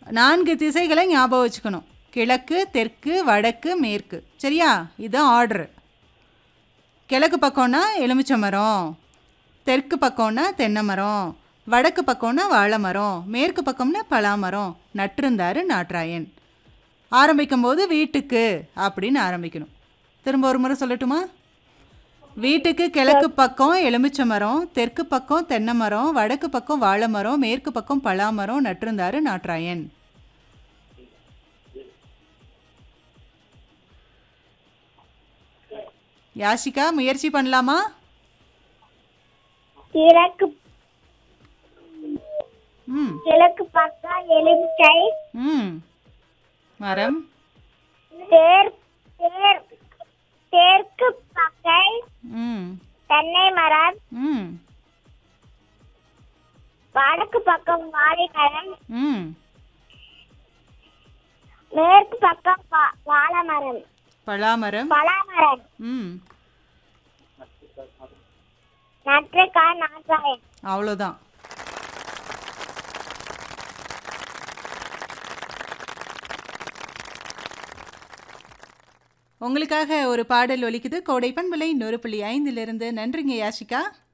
நான்கு திசைகளை ஞாபகம் வச்சுக்கணும் கிழக்கு தெற்கு வடக்கு மேற்கு சரியா இதுதான் ஆர்டர் கிழக்கு பக்கம்னா எலுமிச்சை மரம் தெற்கு பக்கம்னா தென்னை மரம் வடக்கு பக்கம்னா வாழை மரம் மேற்கு பக்கம்னா பலாமரம் நட்டிருந்தாரு நாட்ராயன் ஆரம்பிக்கும் போது வீட்டுக்கு அப்படின்னு ஆரம்பிக்கணும் திரும்ப ஒரு முறை சொல்லட்டுமா வீட்டுக்கு கிழக்கு பக்கம் எலுமிச்சை மரம் தெற்கு பக்கம் தென்னை மரம் வடக்கு பக்கம் வாழை மரம் மேற்கு பக்கம் பலாமரம் நட்டிருந்தாரு நாட்ராயன் யாஷிகா முயற்சி பண்ணலாமா கிழக்கு ம் கிழக்கு பக்கம் எலுமிச்சை ம் மரம் தேர் தேர் தெற்கு பக்கம் ம் தென்னை மரம் ம் வடக்கு பக்கம் வாழை மரம் ம் மேற்கு பக்கம் வா- வாழை மரம் பலாமரம் பலாமரம் ம் நற்றைக்காய் நாற்றாயம் அவ்வளோதான் உங்களுக்காக ஒரு பாடல் ஒலிக்குது கோடை பண்பலை நூறு புள்ளி ஐந்திலிருந்து நன்றிங்க யாஷிகா